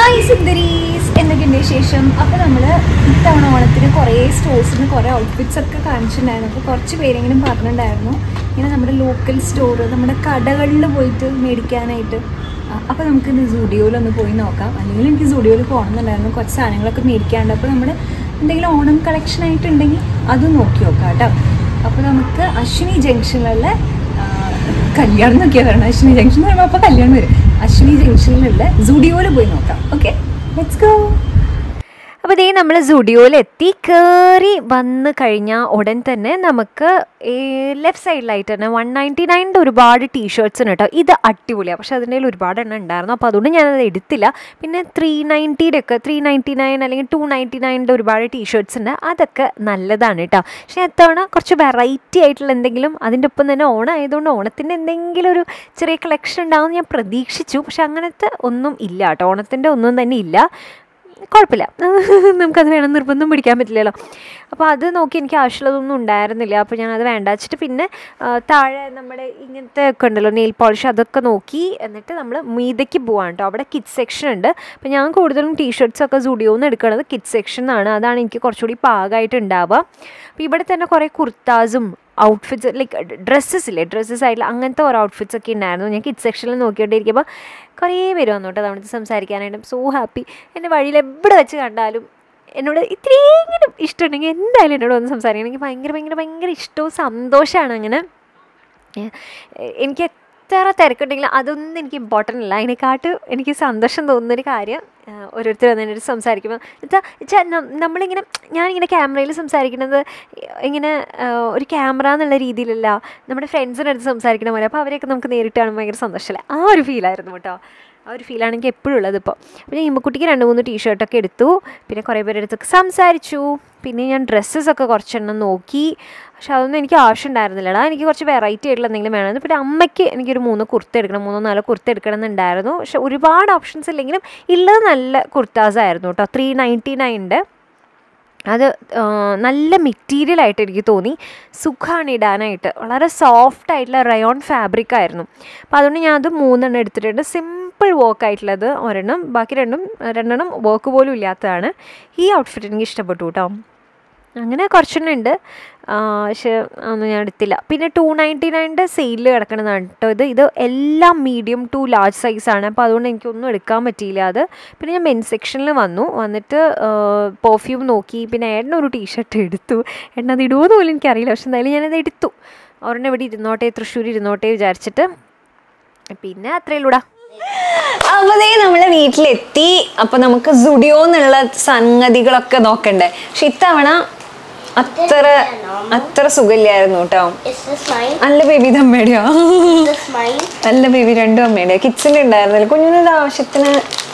Hi സുന്ദരീസ് എന്തൊക്കെയുണ്ട് വിശേഷം അപ്പോൾ നമ്മൾ ഇത്തവണ ഓണത്തിന് കുറേ സ്റ്റോഴ്സിൽ നിന്ന് കുറേ ഔട്ട്ഫിറ്റ്സ് ഒക്കെ കാണിച്ചിട്ടുണ്ടായിരുന്നു അപ്പോൾ കുറച്ച് പേരെങ്കിലും പറഞ്ഞിട്ടുണ്ടായിരുന്നു ഇങ്ങനെ നമ്മുടെ ലോക്കൽ സ്റ്റോർ നമ്മുടെ കടകളിൽ പോയിട്ട് മേടിക്കാനായിട്ട് അപ്പോൾ നമുക്ക് ഇന്ന് സൂഡിയോയിലൊന്ന് പോയി നോക്കാം അല്ലെങ്കിൽ എനിക്ക് സൂഡിയോയിൽ പോകണമെന്നുണ്ടായിരുന്നു കുറച്ച് സാധനങ്ങളൊക്കെ മേടിക്കാണ്ട് അപ്പോൾ നമ്മൾ എന്തെങ്കിലും ഓണം കളക്ഷൻ ആയിട്ടുണ്ടെങ്കിൽ അതും നോക്കി നോക്കാം കേട്ടോ അപ്പോൾ നമുക്ക് അശ്വിനി ജംഗ്ഷനിലുള്ള ആ, കല്യാണം നോക്കിയാൽ വരണം അശ്വിനി ജംഗ്ഷൻ എന്ന് പറയുമ്പോൾ അപ്പോൾ കല്യാണം വരും അശ്വിനി ജംഗ്ഷനിലുള്ള സുഡിയോയിൽ പോയി നോക്കാം ഓക്കെ ലെറ്റ്സ് ഗോ അപ്പോൾ ഇതേ നമ്മൾ സുഡിയോയിലെത്തി കയറി വന്ന് കഴിഞ്ഞാൽ ഉടൻ തന്നെ നമുക്ക് ഈ ലെഫ്റ്റ് സൈഡിലായിട്ട് തന്നെ വൺ നയൻറ്റി നയൻ്റെ ഒരുപാട് ടീഷർട്സ് ഉണ്ട് കേട്ടോ ഇത് അടിപൊളിയാണ് പക്ഷേ അതിൻ്റെ കയ്യിൽ ഒരുപാട് എണ്ണം ഉണ്ടായിരുന്നു അപ്പോൾ അതുകൊണ്ട് ഞാനത് എടുത്തില്ല പിന്നെ ത്രീ നയൻറ്റിയുടെ ഒക്കെ ത്രീ നയൻറ്റി നയൻ അല്ലെങ്കിൽ ടു നയൻറ്റി നയൻ്റെ ഒരുപാട് ടീഷർട്സ് ഉണ്ട് അതൊക്കെ നല്ലതാണ് കേട്ടോ പക്ഷേ അത്തവണ കുറച്ച് വെറൈറ്റി ആയിട്ടുള്ള എന്തെങ്കിലും അതിൻ്റെ ഒപ്പം തന്നെ ഓണം ആയതുകൊണ്ട് ഓണത്തിൻ്റെ എന്തെങ്കിലും ഒരു ചെറിയ കളക്ഷൻ ഉണ്ടാകുമെന്ന് ഞാൻ പ്രതീക്ഷിച്ചു പക്ഷെ അങ്ങനത്തെ ഒന്നും ഇല്ല കേട്ടോ ഓണത്തിൻ്റെ ഒന്നും തന്നെ ഇല്ല കുഴപ്പമില്ല നമുക്കത് വേണം നിർബന്ധം പിടിക്കാൻ പറ്റില്ലല്ലോ അപ്പോൾ അത് നോക്കി എനിക്ക് ആവശ്യമുള്ളതൊന്നും ഉണ്ടായിരുന്നില്ല അപ്പോൾ ഞാനത് വേണ്ട വെച്ചിട്ട് പിന്നെ ആ, താഴെ നമ്മുടെ ഇങ്ങനത്തെ ഒക്കെ ഉണ്ടല്ലോ നെയിൽ പോളിഷ് അതൊക്കെ നോക്കി എന്നിട്ട് നമ്മൾ മീതയ്ക്ക് പോവാണ് കേട്ടോ അവിടെ കിഡ്സ് സെക്ഷൻ ഉണ്ട് അപ്പോൾ ഞാൻ കൂടുതലും ടീഷർട്സ് ഒക്കെ സുഡിയോയിൽ നിന്ന് എടുക്കുന്നത് കിഡ്സ് സെക്ഷൻ ആണ് അതാണ് എനിക്ക് കുറച്ചുകൂടി പാകമായിട്ട് ഉണ്ടാവുക അപ്പോൾ ഇവിടെ തന്നെ കുറേ കുർത്താസും ഔട്ട്ഫിറ്റ്സ് ലൈക്ക് ഡ്രസ്സസ് ഇല്ലേ ഡ്രസ്സസ് ആയിട്ടുള്ള അങ്ങനത്തെ ഓരോ ഔട്ട്ഫിറ്റ്സ് ഒക്കെ ഉണ്ടായിരുന്നു ഞാൻ കിഡ്സ് സെക്ഷനിൽ നോക്കിക്കൊണ്ടിരിക്കുമ്പോൾ കുറേ പേര് വന്നു കേട്ടോ നമ്മുടെ സംസാരിക്കാനായിട്ട് സോ ഹാപ്പി എൻ്റെ വഴിയിൽ എവിടെ വെച്ച് കണ്ടാലും എന്നോട് ഇത്രയെങ്കിലും ഇഷ്ടമുണ്ടെങ്കിൽ എന്തായാലും എന്നോട് വന്ന് സംസാരിക്കണം എനിക്ക് ഭയങ്കര ഭയങ്കര ഭയങ്കര ഇഷ്ടവും സന്തോഷമാണ് അങ്ങനെ ഏഹ് എനിക്ക് എത്ര തിരക്കുണ്ടെങ്കിലും അതൊന്നും എനിക്ക് ഇമ്പോർട്ടൻ്റ് അല്ല അതിനെക്കാട്ട് എനിക്ക് സന്തോഷം തോന്നുന്നൊരു കാര്യം ഏഹ് ഓരോരുത്തർ വന്നിട്ട് സംസാരിക്കുമ്പോൾ വെച്ചാൽ വെച്ചാൽ നമ്മളിങ്ങനെ ഞാനിങ്ങനെ ക്യാമറയിൽ സംസാരിക്കുന്നത് ഇങ്ങനെ ഏഹ് ഒരു ക്യാമറ എന്നുള്ള രീതിയിലല്ല നമ്മുടെ ഫ്രണ്ട്സിൻ്റെ അടുത്ത് സംസാരിക്കണ പോലെ അപ്പോൾ അവരെയൊക്കെ നമുക്ക് നേരിട്ട് കാണുമ്പോൾ ഭയങ്കര സന്തോഷമല്ലേ ആ ഒരു ഫീലായിരുന്നു കേട്ടോ ആ ഒരു ഫീലാണ് എനിക്ക് എപ്പോഴും ഉള്ളത് ഇപ്പോൾ പിന്നെ ഇമ്മക്കുട്ടിക്ക് രണ്ട് മൂന്ന് ടീഷർട്ടൊക്കെ എടുത്തു പിന്നെ കുറേ പേരുടെ അടുത്തൊക്കെ സംസാരിച്ചു പിന്നെ ഞാൻ ഡ്രസ്സസ് ഒക്കെ കുറച്ചെണ്ണം നോക്കി പക്ഷെ അതൊന്നും എനിക്ക് ആവശ്യം ഉണ്ടായിരുന്നില്ലടാ എനിക്ക് കുറച്ച് വെറൈറ്റി ആയിട്ടുള്ള എന്തെങ്കിലും വേണമെന്ന് പിന്നെ അമ്മയ്ക്ക് എനിക്കൊരു മൂന്ന് കുർത്ത എടുക്കണം മൂന്നോ നാലോ കുർത്ത എടുക്കണം എന്നുണ്ടായിരുന്നു പക്ഷെ ഒരുപാട് ഓപ്ഷൻസ് ഇല്ലെങ്കിലും ഉള്ളത് നല്ല കുർത്താസ് ആയിരുന്നു കേട്ടോ ത്രീ നയൻറ്റി നയൻ്റെ അത് ആ, നല്ല മെറ്റീരിയൽ ആയിട്ട് എനിക്ക് തോന്നി സുഖമാണ് ഇടാനായിട്ട് വളരെ സോഫ്റ്റ് ആയിട്ടുള്ള റയോൺ ഫാബ്രിക് ആയിരുന്നു അപ്പോൾ അതുകൊണ്ട് ഞാൻ അത് മൂന്നെണ്ണം എടുത്തിട്ടുണ്ട് സിമ്പിൾ വർക്ക് ആയിട്ടുള്ളത് ഒരെണ്ണം ബാക്കി രണ്ടും രണ്ടെണ്ണം വർക്ക് പോലും ഇല്ലാത്തതാണ് ഈ ഔട്ട്ഫിറ്റ് എനിക്ക് ഇഷ്ടപ്പെട്ടു കേട്ടോ അങ്ങനെ കുറച്ചെണ്ണം ഉണ്ട് ആ, പക്ഷെ ഒന്നും ഞാൻ എടുത്തില്ല പിന്നെ ടു നയൻറ്റി നയൻ്റെ സെയിലിൽ കിടക്കണതാണ് കേട്ടോ ഇത് ഇത് എല്ലാം മീഡിയം ടു ലാർജ് സൈസാണ് അപ്പോൾ അതുകൊണ്ട് എനിക്കൊന്നും എടുക്കാൻ പറ്റിയില്ല അത് പിന്നെ ഞാൻ മെൻ സെക്ഷനിൽ വന്നു വന്നിട്ട് പെർഫ്യൂം നോക്കി പിന്നെ ഏട്ടൻ ഒരു ടീഷർട്ട് എടുത്തു ഏട്ടൻ അത് ഇടുമോന്ന് പോലും എനിക്കറിയില്ല പക്ഷെ എന്തായാലും ഞാനത് എടുത്തു ഒരെണ്ണം ഇവിടെ ഇരുന്നോട്ടെ തൃശ്ശൂർ ഇരുന്നോട്ടെ വിചാരിച്ചിട്ട് പിന്നെ അത്രയുള്ളൂടാ അപ്പൊ ദേ നമ്മളെ വീട്ടിലെത്തി അപ്പൊ നമുക്ക് സുഡിയോ എന്നുള്ള സംഗതികളൊക്കെ നോക്കണ്ടേ പക്ഷെ ഇത്തവണ അത്ര അത്ര സുഖമില്ലായിരുന്നു കേട്ടോ Is this mine? അല്ല ബേബി ഇത് അമ്മയുടെയോ Is this mine? അല്ല ബേബി രണ്ടും അമ്മയുടെ കിച്ചണിൽ ഉണ്ടായിരുന്നില്ല കുഞ്ഞിനൊരു ആവശ്യത്തിന്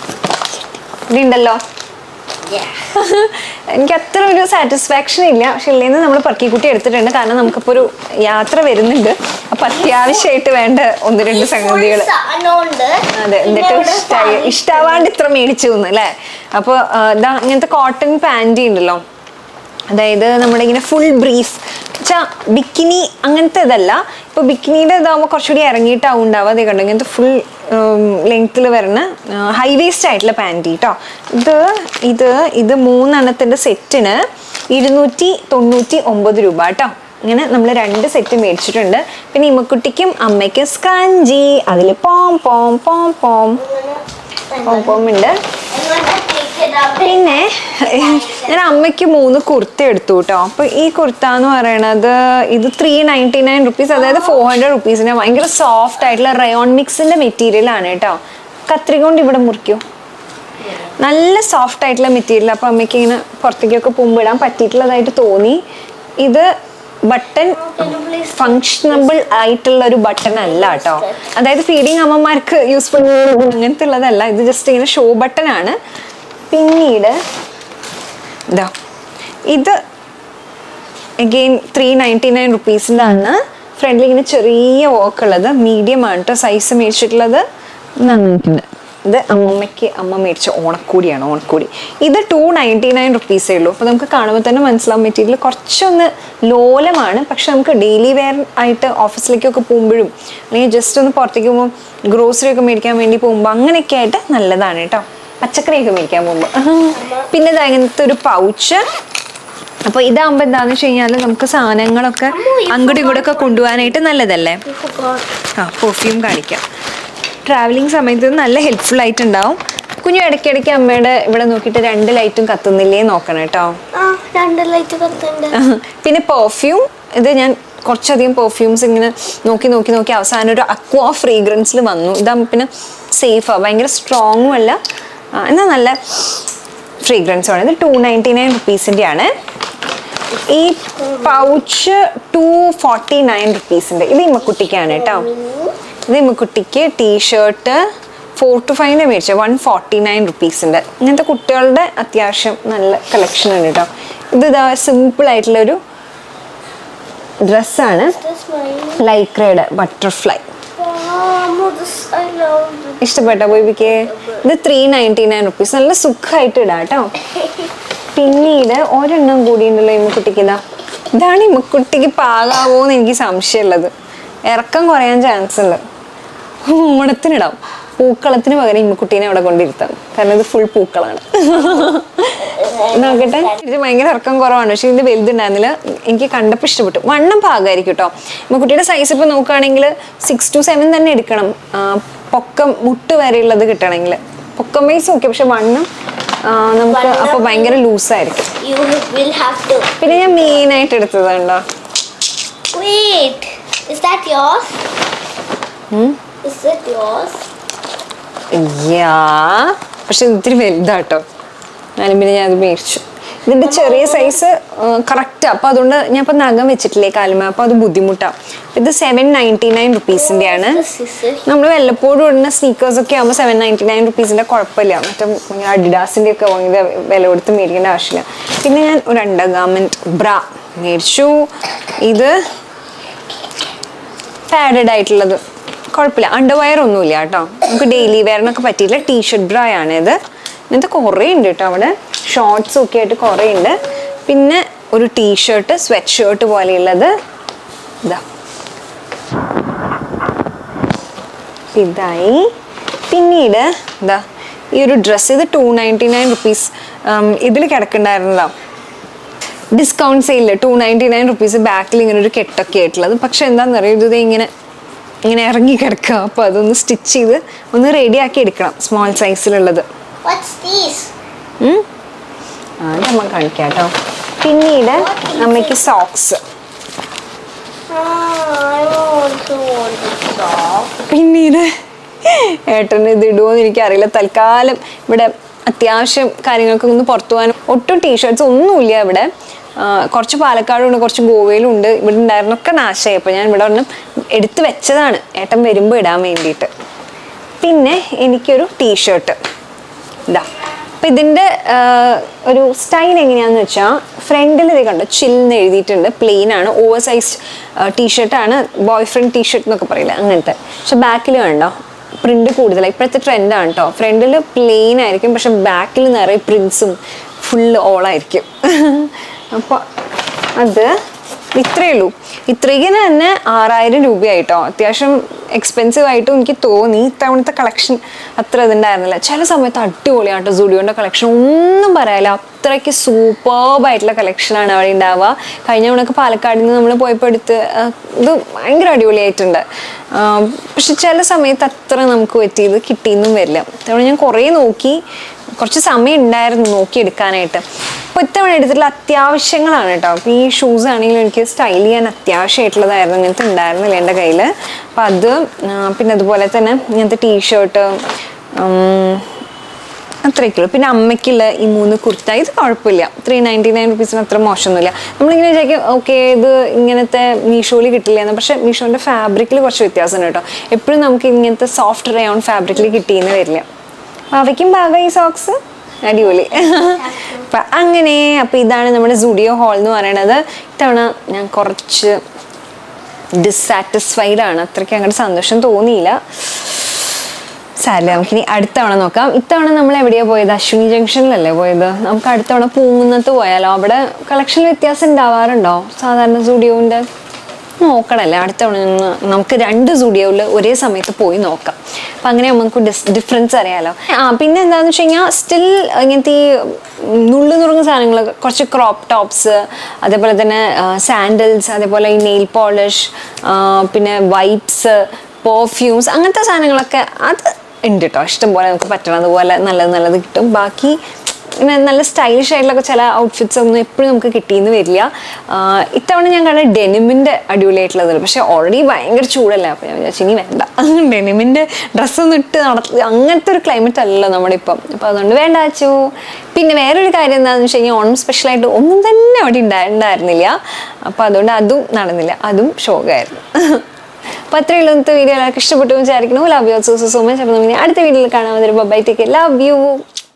ഇതുണ്ടല്ലോ Yeah. എനിക്ക് അത്ര ഒരു സാറ്റിസ്ഫാക്ഷൻ ഇല്ല പക്ഷെ ഇല്ലേന്ന് നമ്മൾ പറക്കിക്കുട്ടി എടുത്തിട്ടുണ്ട് കാരണം നമുക്കിപ്പോ ഒരു യാത്ര വരുന്നുണ്ട് അപ്പൊ അത്യാവശ്യമായിട്ട് വേണ്ട ഒന്ന് രണ്ട് സംഗതികൾ സാധനമുണ്ട് അതെ എന്നിട്ട് ഇഷ്ടായി ഇഷ്ടാവാണ്ട് ഇത്ര മേടിച്ചു എന്ന് അല്ലേ അപ്പൊ ആ, ഇതാ ഇങ്ങനത്തെ കോട്ടൺ പാൻറ്റി ഉണ്ടല്ലോ അതായത് നമ്മുടെ ഇങ്ങനെ ഫുൾ ബ്രീഫ് വെച്ചാ ബിക്കിനി അങ്ങനത്തെ ഇതല്ല ഇപ്പൊ ബിക്കിനിയുടെ ഇതാകുമ്പോൾ കുറച്ചുകൂടി ഇറങ്ങിയിട്ടാവും ഉണ്ടാവുക അതേ കണ്ടോ ഇങ്ങനത്തെ ഫുൾ ലെങ്ത്തിൽ വരുന്ന ഹൈ വേസ്റ്റ് ആയിട്ടുള്ള പാൻറ്റി കേട്ടോ ഇത് ഇത് ഇത് മൂന്നെണ്ണത്തിന്റെ സെറ്റിന് ഇരുന്നൂറ്റി തൊണ്ണൂറ്റി ഒമ്പത് രൂപ കേട്ടോ ഇങ്ങനെ നമ്മൾ രണ്ട് സെറ്റ് മേടിച്ചിട്ടുണ്ട് പിന്നെ ഇമ്മക്കുട്ടിക്കും അമ്മയ്ക്കും സ്ക്രഞ്ചി അതിൽ പോം പോം പോം പോം പോം പോം ഉണ്ട് I'm gonna take it out. പിന്നെ ഞാൻ അമ്മയ്ക്ക് മൂന്ന് കുർത്ത എടുത്തു കേട്ടോ അപ്പൊ ഈ കുർത്ത എന്ന് പറയണത് ഇത് ത്രീ നയൻറ്റി നയൻ റുപ്പീസ് അതായത് ഫോർ ഹൺഡ്രഡ് റുപ്പീസിന് ഭയങ്കര സോഫ്റ്റ് ആയിട്ടുള്ള റയോൺ മിക്സിന്റെ മെറ്റീരിയൽ ആണ് കേട്ടോ കത്രിക കൊണ്ട് ഇവിടെ മുറിക്കൂ നല്ല സോഫ്റ്റ് ആയിട്ടുള്ള മെറ്റീരിയൽ അപ്പൊ അമ്മയ്ക്ക് ഇങ്ങനെ പുറത്തേക്കൊക്കെ പോകുമ്പോൾ ഇടാൻ പറ്റിയിട്ടുള്ളതായിട്ട് തോന്നി ഇത് ബട്ടൺ ഫങ്ഷണബിൾ ആയിട്ടുള്ള ഒരു ബട്ടൺ അല്ല കേട്ടോ അതായത് ഫീഡിങ് അമ്മമാർക്ക് യൂസ്ഫുൾ അങ്ങനത്തെ ഉള്ളതല്ല ഇത് ജസ്റ്റ് ഇങ്ങനെ ഷോ ബട്ടൺ ആണ് പിന്നീട് ഇതാ ഇത് അഗെയിൻ ത്രീ നയൻറ്റി നയൻ റുപ്പീസിൻ്റെ ആണ് ഫ്രണ്ടിൽ ഇങ്ങനെ ചെറിയ വർക്ക് ഉള്ളത് മീഡിയം ആണ് കേട്ടോ സൈസ് മേടിച്ചിട്ടുള്ളത് നന്നായിട്ടുണ്ട് ഇത് അമ്മയ്ക്ക് അമ്മ മേടിച്ച ഓണക്കൂടിയാണ് ഓണക്കൂടി ഇത് ടു നയൻറ്റി നയൻ റുപ്പീസേ ഉള്ളൂ അപ്പോൾ നമുക്ക് കാണുമ്പോൾ തന്നെ മനസ്സിലാവും മെറ്റീരിയൽ കുറച്ചൊന്ന് ലോലമാണ് പക്ഷെ നമുക്ക് ഡെയിലി വെയർ ആയിട്ട് ഓഫീസിലേക്കൊക്കെ പോകുമ്പോഴും അല്ലെങ്കിൽ ജസ്റ്റ് ഒന്ന് പുറത്തേക്ക് പോകുമ്പോൾ ഗ്രോസറി ഒക്കെ മേടിക്കാൻ വേണ്ടി പോകുമ്പോൾ അങ്ങനെയൊക്കെ ആയിട്ട് നല്ലതാണ് കേട്ടോ പച്ചക്കറിയൊക്കെ മേടിക്കാൻ പോകുമ്പോൾ പിന്നെ ഇത് അങ്ങനത്തെ ഒരു പൗച്ച് അപ്പോൾ ഇതാകുമ്പോൾ എന്താണെന്ന് വെച്ച് കഴിഞ്ഞാൽ നമുക്ക് സാധനങ്ങളൊക്കെ അങ്ങോട്ടും ഇങ്ങോട്ടും ഒക്കെ കൊണ്ടുപോകാനായിട്ട് നല്ലതല്ലേ We forgot. ആ പെർഫ്യൂം കാണിക്കാം ട്രാവലിംഗ് സമയത്ത് ഇത് നല്ല ഹെൽപ്ഫുൾ ആയിട്ടുണ്ടാവും കുഞ്ഞു ഇടയ്ക്കിടയ്ക്ക് അമ്മയുടെ ഇവിടെ നോക്കിയിട്ട് രണ്ട് ലൈറ്റും കത്തുന്നില്ലേ നോക്കണം കേട്ടോ ആ രണ്ട് ലൈറ്റ് കത്തുണ്ട് പിന്നെ പെർഫ്യൂം ഇത് ഞാൻ കുറച്ചധികം പെർഫ്യൂംസ് ഇങ്ങനെ നോക്കി നോക്കി നോക്കി അവസാനം ഒരു അക്വ ഫ്രീഗ്രൻസിൽ വന്നു ഇതാകുമ്പോൾ പിന്നെ സേഫാണ് ഭയങ്കര സ്ട്രോങ്ങും അല്ല ആ, എന്നാൽ നല്ല ഫ്രീഗ്രൻസും ആണ് ഇത് ടു നയൻറ്റി നയൻ റുപ്പീസിൻ്റെ ആണ് ഈ പൗച്ച് ടു ഫോർട്ടി നയൻ റുപ്പീസിൻ്റെ ഇത് ഇമ്മക്കുട്ടിക്കാണ് കേട്ടോ ഇത് ഇമ്മക്കുട്ടിക്ക് ടീഷർട്ട് ഫോർ ടു ഫൈവിൻ്റെ മേടിച്ച വൺ ഫോർട്ടി നയൻ റുപ്പീസിൻ്റെ ഇങ്ങനത്തെ കുട്ടികളുടെ അത്യാവശ്യം നല്ല കളക്ഷൻ ഉണ്ട് കേട്ടോ ഇത് ഇതാ സിമ്പിൾ ആയിട്ടുള്ളൊരു ഡ്രസ്സാണ് This mine. ലൈക്രയുടെ butterfly Wow, this I love this. ഇഷ്ടപ്പെട്ട ബോബിക്ക് ഇത് ത്രീ നയൻറ്റി നയൻ റുപ്പീസ് നല്ല സുഖമായിട്ട് ഇടാം കേട്ടോ പിന്നീട് ഒരെണ്ണം കൂടി ഉണ്ടല്ലോ ഇമ്മക്കുട്ടിക്ക് ഇതാ ഇതാണ് ഇമ്മക്കുട്ടിക്ക് പാകാവോ എന്ന് എനിക്ക് സംശയമുള്ളത് ഇറക്കം കുറയാൻ ചാൻസ് ഉണ്ട് ഓണത്തിനിടാം പൂക്കളത്തിന് പകരം ഇമ്മക്കുട്ടീനെ അവിടെ കൊണ്ടിരുത്താം കാരണം ഇത് ഫുൾ പൂക്കളാണ് നോക്കട്ടെ ഇത് ഭയങ്കര ഇറക്കം കുറവാണ് പക്ഷെ ഇതിന്റെ വലുതുണ്ടായിരുന്നില്ല എനിക്ക് കണ്ടപ്പോൾ ഇഷ്ടപ്പെട്ടു വണ്ണം പാകമായിരിക്കും കേട്ടോ ഇമ്മക്കുട്ടിയുടെ സൈസ് ഇപ്പൊ നോക്കുകയാണെങ്കിൽ സിക്സ് ടു സെവൻ തന്നെ എടുക്കണം ആ, പൊക്കം മുട്ട് വരെയുള്ളത് കിട്ടണമെങ്കിൽ പൊക്കം വൈസ് ഓക്കെ പക്ഷെ വണ്ണം ആ, നമുക്ക് അപ്പൊ ഭയങ്കര ലൂസായിരിക്കും You will have to. പിന്നെ ഞാൻ മെയിൻ ആയിട്ട് എടുത്തത് കണ്ടോ Wait. Is that yours? Is it yours? യാ പക്ഷെ ഇത് ഇത്തിരി വലുതാട്ടോ ഞാനും പിന്നെ ഞാൻ അത് മേടിച്ചു ഇതിന്റെ ചെറിയ സൈസ് കറക്റ്റാ അപ്പൊ അതുകൊണ്ട് ഞാൻ ഇപ്പൊ നഖം വെച്ചിട്ടില്ലേ കാലുമ അപ്പൊ അത് ബുദ്ധിമുട്ടാ ഇത് സെവൻ നയൻറ്റി നയൻ റുപ്പീസിന്റെ ആണ് This is it. നമ്മൾ വല്ലപ്പോഴും ഇടുന്ന സ്നീക്കേഴ്സ് ഒക്കെ ആകുമ്പോൾ സെവൻ നയൻറ്റി നയൻ റുപ്പീസിന്റെ കുഴപ്പമില്ല മറ്റേ അഡിഡാസിന്റെ ഒക്കെ വാങ്ങിയത് വില കൊടുത്ത് മേടിക്കേണ്ട ആവശ്യമില്ല പിന്നെ ഞാൻ ഒരു അണ്ടർ ഗാർമെന്റ് ബ്ര മേടിച്ചു ഇത് പാഡഡ് ആയിട്ടുള്ളത് കുഴപ്പമില്ല അണ്ടർവയർ ഒന്നുമില്ല കേട്ടോ നമുക്ക് ഡെയിലി വെയറിനൊക്കെ പറ്റിയില്ല ടീഷർട്ട് ബ്ര ആണ് ഇത് ഇങ്ങനത്തെ കുറേ ഉണ്ട് കേട്ടോ അവിടെ ഷോർട്സും ഒക്കെ ആയിട്ട് കുറേ ഉണ്ട് പിന്നെ ഒരു ടീഷർട്ട് സ്വെറ്റ് ഷർട്ട് പോലെയുള്ളത് ഇതാ ഇതായി പിന്നീട് എന്താ ഈ ഒരു ഡ്രസ്സ് ഇത് ടു നയൻറ്റി നയൻ റുപ്പീസ് ഇതിൽ കിടക്കണ്ടായിരുന്നതാ ഡിസ്കൗണ്ട് സെയിലിൽ ടു നയൻറ്റി നയൻ റുപ്പീസ് ബാക്കിൽ ഇങ്ങനെ ഒരു കെട്ടൊക്കെ ആയിട്ടുള്ളത് പക്ഷെ എന്താണെന്ന് അറിയാം ഇത് ഇങ്ങനെ ഇങ്ങനെ ഇറങ്ങി കിടക്കുക അപ്പോൾ അതൊന്ന് സ്റ്റിച്ച് ചെയ്ത് ഒന്ന് റെഡിയാക്കി എടുക്കണം സ്മോൾ സൈസിലുള്ളത് What's this? ആ അത് നമ്മൾ കാണിക്കാം കേട്ടോ പിന്നീട് അമ്മയ്ക്ക് socks Ah, I also want this sock. പിന്നീട് ഏട്ടൻ ഇത് ഇടുമോന്ന് എനിക്കറിയില്ല തൽക്കാലം ഇവിടെ അത്യാവശ്യം കാര്യങ്ങൾക്ക് ഒന്ന് പുറത്തു പോകാൻ ഒട്ടും ടീഷർട്സ് ഒന്നുമില്ല ഇവിടെ ആ, കുറച്ച് പാലക്കാടും ഉണ്ട് കുറച്ച് ഗോവയിലും ഉണ്ട് ഇവിടെ ഉണ്ടായിരുന്നൊക്കെ നാശമായി അപ്പോൾ ഞാൻ ഇവിടെ ഒന്നും എടുത്തു വെച്ചതാണ് ഏട്ടൻ വരുമ്പോൾ ഇടാൻ വേണ്ടിയിട്ട് പിന്നെ എനിക്കൊരു ടീഷർട്ട് ഇതാ അപ്പം ഇതിൻ്റെ ഒരു സ്റ്റൈൽ എങ്ങനെയാണെന്ന് വെച്ചാൽ ഫ്രണ്ടിൽ ഇത് കണ്ടോ ചില്ലെന്ന് എഴുതിയിട്ടുണ്ട് പ്ലെയിൻ ആണ് ഓവർ സൈസ് ടീഷർട്ടാണ് ബോയ് ഫ്രണ്ട് ടീഷർട്ട് എന്നൊക്കെ പറയില്ല അങ്ങനത്തെ പക്ഷെ ബാക്കിൽ കണ്ടോ പ്രിന്റ് കൂടുതലാണ് ഇപ്പോഴത്തെ ട്രെൻഡാണ് കേട്ടോ ഫ്രണ്ടിൽ പ്ലെയിൻ ആയിരിക്കും പക്ഷെ ബാക്കിൽ നിറയെ പ്രിൻസും ഫുള്ള് ഓളായിരിക്കും അപ്പോൾ അത് ഇത്രയേ ഉള്ളൂ ഇത്രയ്ക്ക് തന്നെ ആറായിരം രൂപയായിട്ടോ അത്യാവശ്യം എക്സ്പെൻസീവ് ആയിട്ടും എനിക്ക് തോന്നി ഇത്തവണത്തെ കളക്ഷൻ അത്ര ഇതുണ്ടായിരുന്നില്ല ചില സമയത്ത് അടിപൊളിയാട്ടോ സുഡിയോൻ്റെ കളക്ഷൻ ഒന്നും പറയാനില്ല അത്രയ്ക്ക് സൂപ്പർബായിട്ടുള്ള കളക്ഷനാണ് അവിടെ ഉണ്ടാവുക കഴിഞ്ഞ തവണക്ക് പാലക്കാട് നിന്ന് നമ്മൾ പോയപ്പോൾ എടുത്ത് ആ, ഇത് ഭയങ്കര അടിപൊളിയായിട്ടുണ്ട് ആ, പക്ഷെ ചില സമയത്ത് അത്ര നമുക്ക് പറ്റിയത് കിട്ടിയെന്നും വരില്ല ഇത്തവണ ഞാൻ കുറേ നോക്കി കുറച്ച് സമയം ഉണ്ടായിരുന്നു നോക്കിയെടുക്കാനായിട്ട് അപ്പോൾ ഇത്തവണ എടുത്തിട്ടുള്ള അത്യാവശ്യങ്ങളാണ് കേട്ടോ അപ്പോൾ ഈ ഷൂസ് ആണെങ്കിലും എനിക്ക് സ്റ്റൈൽ ചെയ്യാൻ അത്യാവശ്യമായിട്ടുള്ളതായിരുന്നു ഇങ്ങനത്തെ ഉണ്ടായിരുന്നില്ല എൻ്റെ കയ്യിൽ അപ്പം അത് ആ, പിന്നെ അതുപോലെ തന്നെ ഇങ്ങനത്തെ ടീഷർട്ട് അത്രയൊക്കെയുള്ളൂ പിന്നെ അമ്മയ്ക്കുള്ള ഈ മൂന്ന് കുർത്ത ഇത് കുഴപ്പമില്ല ത്രീ നയൻറ്റി നയൻ റുപ്പീസിന് അത്ര മോശമൊന്നുമില്ല നമ്മളിങ്ങനെ വിചാരിക്കും ഓക്കെ ഇത് ഇങ്ങനത്തെ മീഷോയിൽ കിട്ടില്ല എന്ന് പക്ഷേ മീഷോൻ്റെ ഫാബ്രിക്കിൽ കുറച്ച് വ്യത്യാസമുണ്ട് കേട്ടോ എപ്പോഴും നമുക്ക് ഇങ്ങനത്തെ സോഫ്റ്റ് റയോൺ ഫാബ്രിക്കിൽ കിട്ടിയെന്ന് വരില്ല അപ്പോൾ അവയ്ക്കും ഭാഗം ഈ സോക്സ് അടിപൊളി അപ്പം അങ്ങനെ അപ്പോൾ ഇതാണ് നമ്മുടെ സുഡിയോ ഹാൾ എന്ന് പറയണത് ഇത്തവണ ഞാൻ കുറച്ച് ഡിസാറ്റിസ്ഫൈഡ് ആണ് അത്രയ്ക്ക് അങ്ങോട്ട് സന്തോഷം തോന്നിയില്ല സാരില്ല നമുക്കിനി അടുത്ത തവണ നോക്കാം ഇത്തവണ നമ്മൾ എവിടെയാണ് പോയത് അശ്വിനി ജംഗ്ഷനിലല്ലേ പോയത് നമുക്ക് അടുത്ത തവണ പൂങ്കുന്നത്ത് പോയാലോ അവിടെ കളക്ഷൻ വ്യത്യാസം ഉണ്ടാവാറുണ്ടോ സാധാരണ സ്റ്റുഡിയോൻ്റെ നോക്കണല്ലേ അടുത്ത തവണ ഒന്ന് നമുക്ക് രണ്ട് സ്റ്റുഡിയോയിൽ ഒരേ സമയത്ത് പോയി നോക്കാം അപ്പം അങ്ങനെ നമുക്ക് ഡിഫറൻസ് അറിയാലോ ആ പിന്നെ എന്താണെന്ന് വെച്ച് കഴിഞ്ഞാൽ സ്റ്റിൽ ഇങ്ങനത്തെ ഈ നുള്ളു നുറുങ്ങുന്ന സാധനങ്ങൾ കുറച്ച് ക്രോപ്പ് ടോപ്സ് അതേപോലെ തന്നെ സാൻഡൽസ് അതേപോലെ ഈ നെയിൽ പോളിഷ് പിന്നെ വൈപ്സ് പെർഫ്യൂംസ് അങ്ങനത്തെ സാധനങ്ങളൊക്കെ അത് ഉണ്ട് കേട്ടോ ഇഷ്ടംപോലെ നമുക്ക് പറ്റണത് പോലെ നല്ലത് നല്ലത് കിട്ടും ബാക്കി ഇങ്ങനെ നല്ല സ്റ്റൈലിഷ് ആയിട്ടുള്ള ചില ഔട്ട്ഫിറ്റ്സ് ഒന്നും എപ്പോഴും നമുക്ക് കിട്ടിയെന്ന് വരില്ല ആഹ് ഇത്തവണ ഞാൻ കണ്ട ഡെനിമിൻ്റെ അടിപൊളിയായിട്ടുള്ളത് പക്ഷേ ഓൾറെഡി ഭയങ്കര ചൂടല്ലേ അപ്പോൾ ഞാൻ വിചാരിച്ചു ഇനി വേണ്ട ഡെനിമിൻ്റെ ഡ്രസ്സൊന്നും ഇട്ട് നടത്തി അങ്ങനത്തെ ഒരു ക്ലൈമറ്റ് അല്ലല്ലോ നമ്മുടെ ഇപ്പം അപ്പോൾ അതുകൊണ്ട് വേണ്ട അച്ചു പിന്നെ വേറൊരു കാര്യം എന്താണെന്ന് വെച്ച് കഴിഞ്ഞാൽ ഓണം സ്പെഷ്യലായിട്ട് ഒന്നും തന്നെ അവിടെ ഉണ്ടായിരുന്നില്ല അപ്പോൾ അതുകൊണ്ട് അതും നടന്നില്ല അതും ഷോക്കായിരുന്നു അപ്പോൾ അത്രയേ ഉള്ളൂ ഇന്നത്തെ വീഡിയോ എല്ലാവർക്കും ഇഷ്ടപ്പെട്ടു എന്ന് വിചാരിക്കുന്നു love you so so much അപ്പോൾ നമുക്ക് ഇനി അടുത്ത വീഡിയോയിൽ കാണാൻ ബൈ ടേക്ക് ലവ് യു